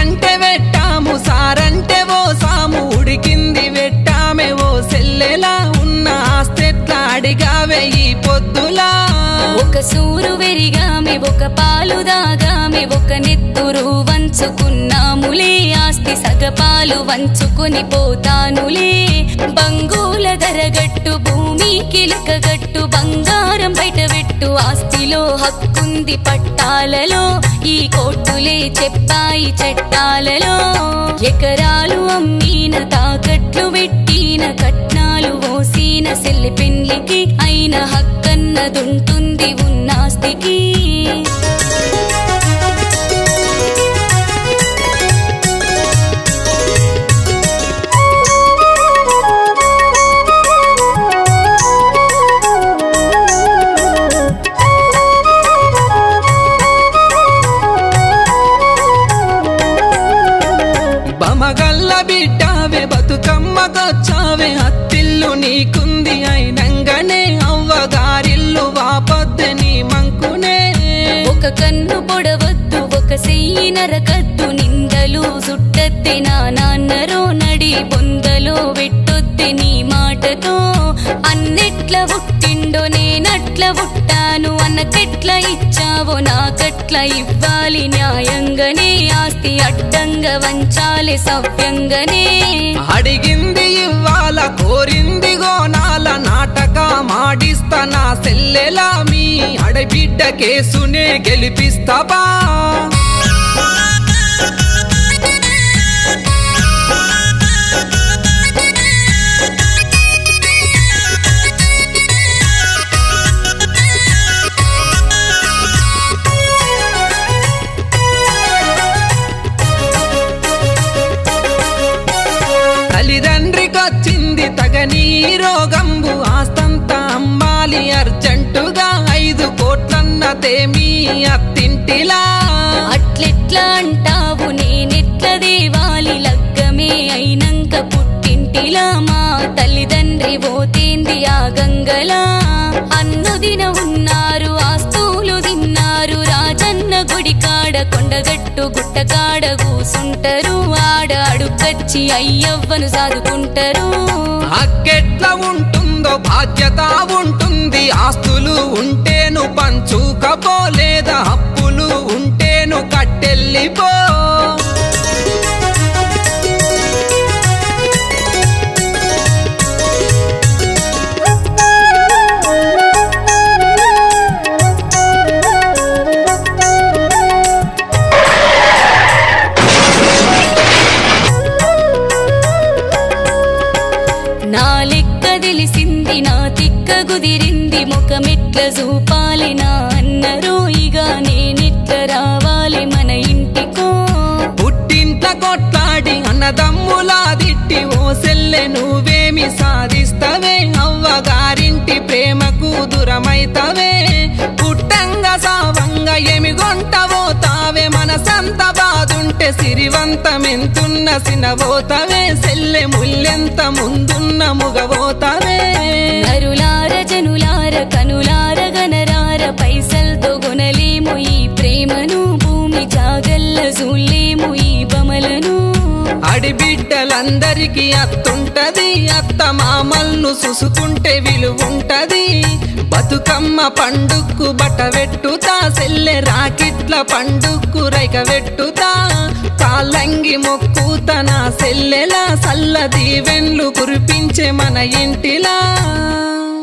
అంటే వెట్టాము సారంటే ఓ సాము ఉడికింది వెట్టామే ఓ సెల్లెలా ఉన్న ఆస్తెట్లా అడిగావే ఈ పొద్దులా ఒక సూరు వెరిగామె ఒక పాలు దాగామె ఒక నెత్తురు వంచుకున్నాములే ఆస్తి సగపాలు వంచుకొని పోతానులే బంగుల ధరగట్టు భూమి కిలకగట్టు బంగారం బయట పెట్టు ఆస్తిలో హక్కుంది పట్టాలలో ఈ కోర్టులే చెప్పాయి చట్టాలలో ఎకరాలు అమ్మిన తాకట్లు పెట్టిన కట్నాలు ఓసిన సెల్లి పెళ్లికి అయిన హక్కన్నదుంటుంది ఉన్నాస్తికి బమగల్ల బిడ్డావే బతుకమ్మకొచ్చావే అత్తిల్లు నీకుంది అయినంగనే అవ్వగారిల్లు వాపొద్దు నీ మంకునే ఒక కన్ను పొడవద్దు ఒక సెయ్యి నరకద్దు నిందలు సుట్టద్దే నా నాన్నరో నడి బొందలో వెట్టొద్దే నీ మాటతో అన్నెట్ల పుట్టిండో నేనట్ల పుట్టాను అన్నకెట్ల ఇచ్చావో నాకట్ల ఇవ్వాలి న్యాయంగానే ఆస్తి అడ్డంగా వంచాలి సవ్యంగానే అడిగింది ఇవ్వాల కోరింది గోనాల నాటక మాడిస్తా నా సెల్లెలా మీ అడబిడ్డ కేసునే గెలిపిస్తావా తల్లిదండ్రికొచ్చింది తగని రోగంబు ఆస్తంతా అమ్మాలి అర్జెంటుగా ఐదు కోట్లన్న తేమీ అత్తింటిలా అట్లెట్లా అంటావు నేనెట్ల దేవాలి లగ్గమే అయినంక పుట్టింటిలా మా తల్లిదండ్రి పోతేంది ఆ గంగలా అన్నుదిన ఉన్నారు ఆస్తులు తిన్నారు రాజన్న గుడి కాడ కొండగట్టు గుట్టకాడ కూసుంటరు ఆడ అడుగచ్చి అయ్యవ్వను సాదుకుంటారు అక్కెట్లా ఉంటుందో బాధ్యత ఉంటుంది ఆస్తులు ఉంటేను పంచుకపో లేదా అప్పులు ఉంటేను కట్టెళ్ళిపో నా లెక్క తెలిసింది నా తిక్క కుదిరింది ముఖమెట్ల చూపాలి నా అన్నరు ఇక నేనెట్ల రావాలి మన ఇంటికో పుట్టింట్ల కొట్లాడి అన్నదమ్ములా దిట్టి ఓ సెల్లె నువ్వేమి సాధిస్తవే అవ్వగారింటి ప్రేమకు దూరమైతవే పుట్టంగా సావంగా ఏమి గొంటవో తావే మనసంత బాదుంటే సిరివంతమెంతున్న సినవోతవే సెల్లె ముల్లెంత ముందున్న ముగవోతవే నరులార జనులార కనులార గనరార పైసల్తో కొనలేము ఈ ప్రేమను భూమి జాగల్ల చూడలేము ఈ బమలను అడిబిడ్డలందరికీ అత్తుంటది అత్త మామల్ను చూసుకుంటే విలువుంటది బతుకమ్మ పండుక్కు బట్ట వెట్టుతా సెల్లె రాకిట్ల పండుక్కు రైక వెట్టుతా కాలంగి మొక్కుత నా సెల్లెలా సల్ల దీవెన్లు కురిపించే మన ఇంటిలా